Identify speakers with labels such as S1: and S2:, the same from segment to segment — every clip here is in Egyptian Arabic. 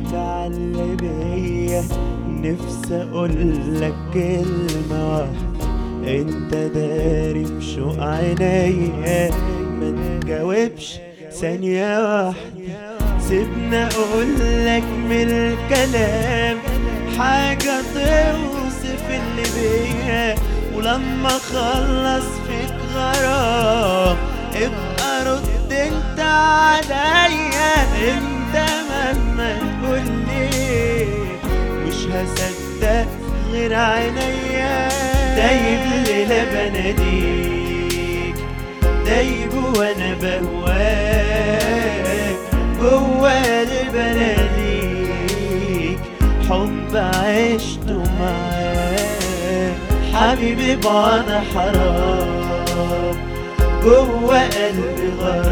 S1: على بيا نفسي اقولك كلمة واحدة انت داري بشوق عينيا ما تجاوبش ثانية واحدة سيبنا اقولك من الكلام حاجة توصف اللي بيا ولما اخلص فيك غرام ابقى رد انت عليا انت مهما تقولي مش هصدق غير عينيا دايب ليلة بناديك دايب وانا بهواك جوا قلب اناديك حب عشته معاك حبيبي بعد حرام جوا قلبي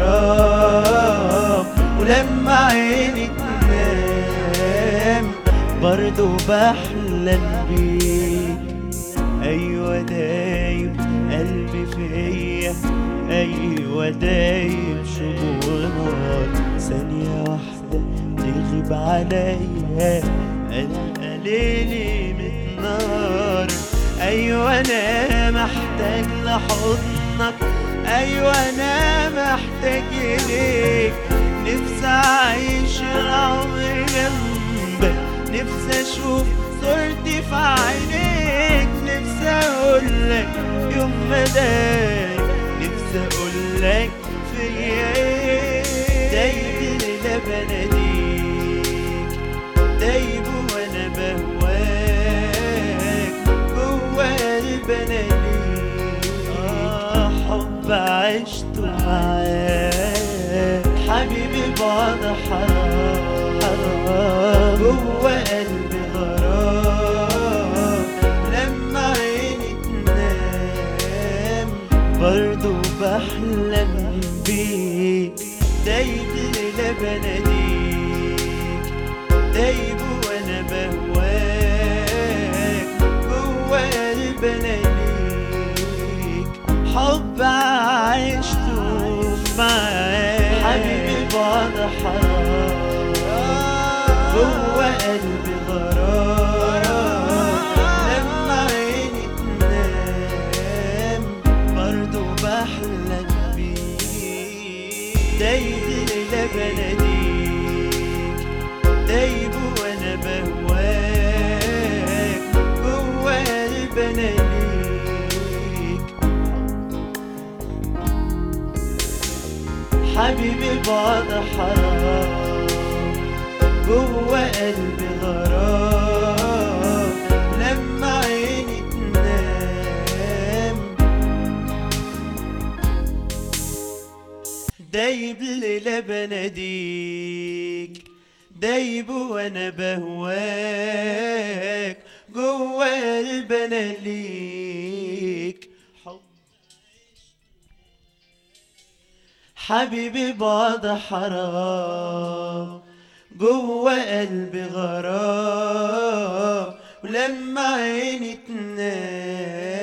S1: غرام ولما عيني تنام برضو بحلم بيك ايوه دايب قلبي فيا ايوه دايب شموع نار ثانية واحدة تغيب عليا القى ليلي متنار ايوه انا محتاج لحضنك ايوه انا محتاج اليك نفسي اعيش العمر جنبك نفسي اشوف صورتي في عينيك نفسي اقولك يوم ما دايق نفسي اقولك فيا ايه دايب ليلة بناديك دايب وانا بهواك جوا قلب اناديك اه حب عشته معاك حبيبي بعد حرام حرام جوا قلبي غرام لما عيني تنام برضو بحلم بيك دايب ليلة بناديك دايب وانا بهواك جوا قلب اناديك حب عشته معاك حبيبي بعد حرام جوا قلبي غرام لما عيني تنام برضو بحلم بيك دايب ليلة بناديك دايب وانا بهواك جوا قلب اناديك حبيبي بعد حرام جوا قلبي غرام لما عيني تنام دايب ليلة بناديك دايب وانا بهواك جوا قلب انا ليك حب حبيبي بعد حرام جوا قلبي غرام ولما عيني تنام